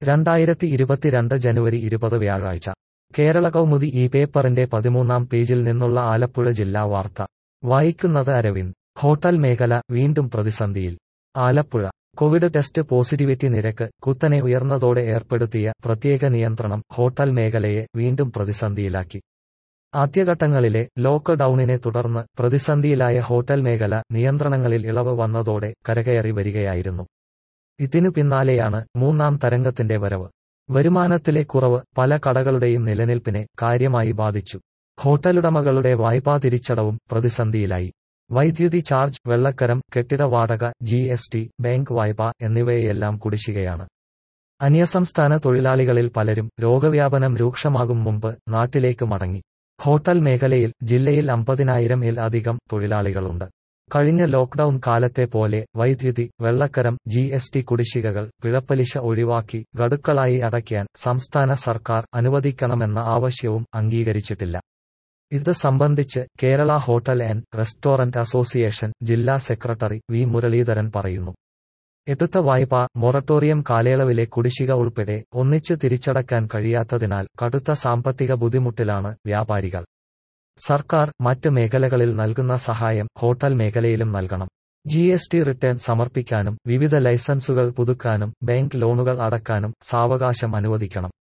രണ്ടായിരത്തി ഇരുപത്തിരണ്ട് ജനുവരി ഇരുപത് വ്യാഴാഴ്ച കേരള കൗമുദി ഈ പേപ്പറിന്റെ പതിമൂന്നാം പേജിൽ നിന്നുള്ള ആലപ്പുഴ ജില്ലാ വാർത്ത വായിക്കുന്നത് അരവിന്ദ് ഹോട്ടൽ മേഖല വീണ്ടും പ്രതിസന്ധിയിൽ ആലപ്പുഴ കോവിഡ് ടെസ്റ്റ് പോസിറ്റിവിറ്റി നിരക്ക് കുത്തനെ ഉയർന്നതോടെ ഏർപ്പെടുത്തിയ പ്രത്യേക നിയന്ത്രണം ഹോട്ടൽ മേഖലയെ വീണ്ടും പ്രതിസന്ധിയിലാക്കി ആദ്യഘട്ടങ്ങളിലെ ലോക്ക്ഡൌണിനെ തുടർന്ന് പ്രതിസന്ധിയിലായ ഹോട്ടൽ മേഖല നിയന്ത്രണങ്ങളിൽ ഇളവ് വന്നതോടെ കരകയറി വരികയായിരുന്നു ഇതിനു പിന്നാലെയാണ് മൂന്നാം തരംഗത്തിന്റെ വരവ് വരുമാനത്തിലെ കുറവ് പല കടകളുടെയും നിലനിൽപ്പിനെ കാര്യമായി ബാധിച്ചു ഹോട്ടലുടമകളുടെ വായ്പാ തിരിച്ചടവും പ്രതിസന്ധിയിലായി വൈദ്യുതി ചാർജ് വെള്ളക്കരം കെട്ടിട വാടക ജി എസ് ടി ബാങ്ക് വായ്പ എന്നിവയെല്ലാം കുടിശ്ശികയാണ് അന്യസംസ്ഥാന തൊഴിലാളികളിൽ പലരും രോഗവ്യാപനം രൂക്ഷമാകും മുമ്പ് നാട്ടിലേക്ക് മടങ്ങി ഹോട്ടൽ മേഖലയിൽ ജില്ലയിൽ അമ്പതിനായിരം ഇൽ അധികം തൊഴിലാളികളുണ്ട് കഴിഞ്ഞ ലോക്ക്ഡൌൺ കാലത്തെ പോലെ വൈദ്യുതി വെള്ളക്കരം ജി എസ് ടി കുടിശ്ശികകൾ പിഴപ്പലിശ ഒഴിവാക്കി ഗഡുക്കളായി അടയ്ക്കാൻ സംസ്ഥാന സർക്കാർ അനുവദിക്കണമെന്ന ആവശ്യവും അംഗീകരിച്ചിട്ടില്ല ഇത് സംബന്ധിച്ച് Kerala hotel and restaurant association ജില്ലാ സെക്രട്ടറി വി മുരളീധരൻ പറയുന്നു എടുത്ത വായ്പ മൊറട്ടോറിയം കാലയളവിലെ കുടിശ്ശിക ഉൾപ്പെടെ ഒന്നിച്ച് തിരിച്ചടക്കാൻ കഴിയാത്തതിനാൽ കടുത്ത സാമ്പത്തിക ബുദ്ധിമുട്ടിലാണ് വ്യാപാരികൾ സർക്കാർ മറ്റ് മേഖലകളിൽ നൽകുന്ന സഹായം ഹോട്ടൽ മേഖലയിലും നൽകണം ജി എസ് ടി റിട്ടേൺ സമർപ്പിക്കാനും വിവിധ ലൈസൻസുകൾ പുതുക്കാനും ബാങ്ക് ലോണുകൾ അടക്കാനും സാവകാശം അനുവദിക്കണം